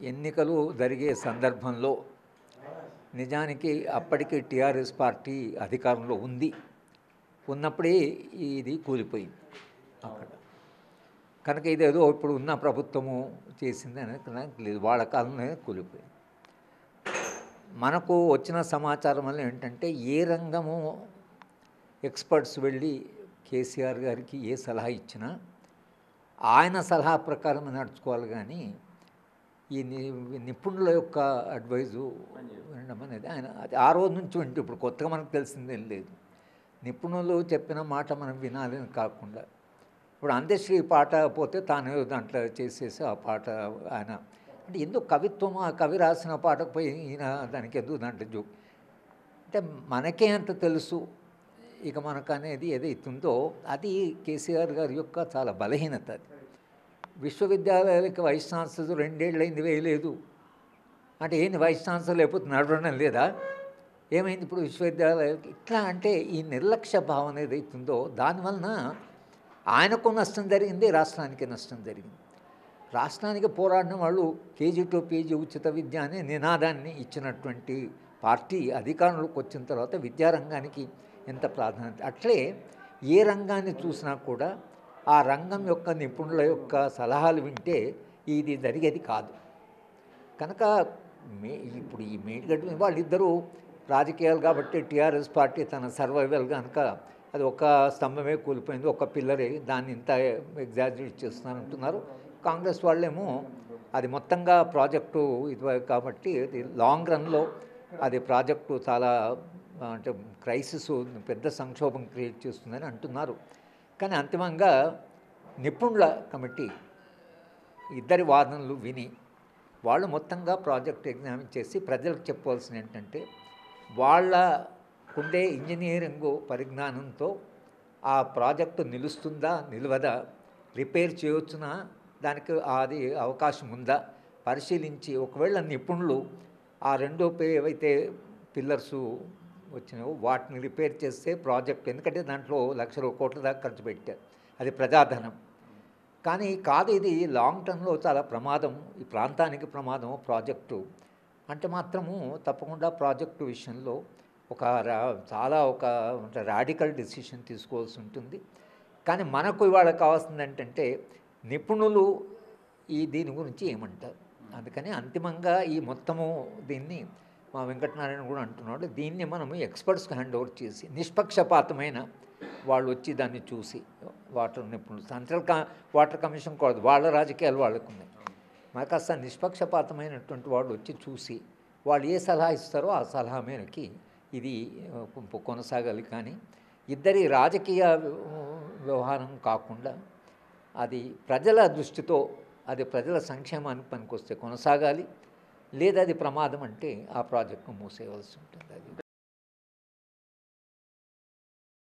ఎన్నికలు జరిగే సందర్భంలో నిజానికి అప్పటికి టీఆర్ఎస్ పార్టీ అధికారంలో ఉంది ఉన్నప్పుడే ఇది కూలిపోయింది అక్కడ కనుక ఇదేదో ఇప్పుడు ఉన్న ప్రభుత్వము చేసింది అనేది నాకు లేదు వాళ్ళ కాలంలోనే కూలిపోయింది మనకు వచ్చిన సమాచారం వల్ల ఏంటంటే ఏ రంగము ఎక్స్పర్ట్స్ వెళ్ళి కేసీఆర్ గారికి ఏ సలహా ఇచ్చినా ఆయన సలహా ప్రకారం నడుచుకోవాలి కానీ ఈ ని- నిపుణుల యొక్క అడ్వైజు వినడం అనేది ఆయన అది ఆ రోజు నుంచి వింటూ ఇప్పుడు కొత్తగా మనకు తెలిసిందేం లేదు నిపుణులు చెప్పిన మాట మనం వినాలని కాకుండా ఇప్పుడు అందశ్రీ పాట పోతే తాను దాంట్లో చేసేసి ఆ పాట ఆయన అంటే ఎందుకు కవిత్వం ఆ కవి రాసిన పాటకు పోయి ఈయన దానికి ఎందుకు దాంట్లో జో అంటే మనకే అంత తెలుసు ఇక మనకు అనేది ఏదైతే ఉందో అది కేసీఆర్ గారి యొక్క చాలా బలహీనత అది విశ్వవిద్యాలయాలకి వైస్ ఛాన్సలర్ రెండేళ్ళైంది వేయలేదు అంటే ఏంది వైస్ ఛాన్సలర్ లేకపోతే నడవడం లేదా ఏమైంది ఇప్పుడు విశ్వవిద్యాలయాలకి ఇట్లా అంటే ఈ నిర్లక్ష్య భావన ఏదైతుందో దానివలన ఆయనకు నష్టం జరిగింది రాష్ట్రానికి నష్టం జరిగింది రాష్ట్రానికి పోరాడిన వాళ్ళు కేజీ టు పీజీ ఉచిత విద్య అనే నినాదాన్ని ఇచ్చినటువంటి పార్టీ అధికారంలోకి వచ్చిన తర్వాత విద్యారంగానికి ఎంత ప్రాధాన్యత అట్లే ఏ రంగాన్ని చూసినా కూడా ఆ రంగం యొక్క నిపుణుల యొక్క సలహాలు వింటే ఇది జరిగేది కాదు కనుక మే ఇప్పుడు ఈ మేడిగడ్డ వాళ్ళిద్దరూ రాజకీయాలు కాబట్టి టీఆర్ఎస్ పార్టీ తన సర్వైవల్ కనుక అది ఒక స్తంభమే కూలిపోయింది ఒక పిల్లరే దాన్ని ఇంత ఎగ్జాజరేట్ చేస్తున్నారు అంటున్నారు కాంగ్రెస్ వాళ్ళేమో అది మొత్తంగా ప్రాజెక్టు ఇది కాబట్టి అది లాంగ్ రన్లో అది ప్రాజెక్టు చాలా ఆ, అంటే క్రైసిస్ పెద్ద సంక్షోభం క్రియేట్ చేస్తుందని అంటున్నారు కానీ అంతిమంగా నిపుణుల కమిటీ ఇద్దరి వాదనలు విని వాళ్ళు మొత్తంగా ప్రాజెక్ట్ ఎగ్జామిన్ చేసి ప్రజలకు చెప్పవలసిన ఏంటంటే వాళ్ళకుండే ఇంజనీరింగ్ పరిజ్ఞానంతో ఆ ప్రాజెక్టు నిలుస్తుందా నిలవదా రిపేర్ చేయవచ్చునా దానికి అది అవకాశం ఉందా పరిశీలించి ఒకవేళ నిపుణులు ఆ రెండో పే ఏవైతే పిల్లర్స్ వచ్చినాయో వాటిని రిపేర్ చేస్తే ప్రాజెక్ట్ ఎందుకంటే దాంట్లో లక్షల కోట్ల దాకా ఖర్చు పెట్టారు అది ప్రజాధనం కానీ కాదు ఇది లాంగ్ టర్మ్లో చాలా ప్రమాదం ఈ ప్రాంతానికి ప్రమాదం ప్రాజెక్టు అంటే మాత్రము తప్పకుండా ప్రాజెక్టు విషయంలో ఒక రా- చాలా ఒక రాడికల్ డెసిషన్ తీసుకోవాల్సి ఉంటుంది కానీ మనకు ఇవాళ కావాల్సింది ఏంటంటే నిపుణులు ఈ దీని గురించి ఏమంటారు అందుకని అంతిమంగా ఈ మొత్తము దీన్ని మా వెంకటనారాయణ కూడా అంటున్నాడు దీన్ని మనము ఎక్స్పర్ట్స్కి హ్యాండ్ ఓవర్ చేసి నిష్పక్షపాతమైన వాళ్ళు వచ్చి దాన్ని చూసి వాటర్ నిపుణులు సెంట్రల్ కా వాటర్ కమిషన్ కూడా వాళ్ళ రాజకీయాలు వాళ్ళకు ఉన్నాయి మరి కాస్త నిష్పక్షపాతమైనటువంటి వాళ్ళు వచ్చి చూసి వాళ్ళు ఏ సలహా ఇస్తారో ఆ సలహా మేరకి ఇది ఆ, కొ- కొనసాగాలి కానీ ఇద్దరి రాజకీయ వ్యవహారం కాకుండా అది ప్రజల దృష్టితో అది ప్రజల సంక్షేమానికి పనికొస్తే కొనసాగాలి లేదా అది ప్రమాదం అంటే ఆ ప్రాజెక్టు మూసేయవలసి ఉంటుంది అది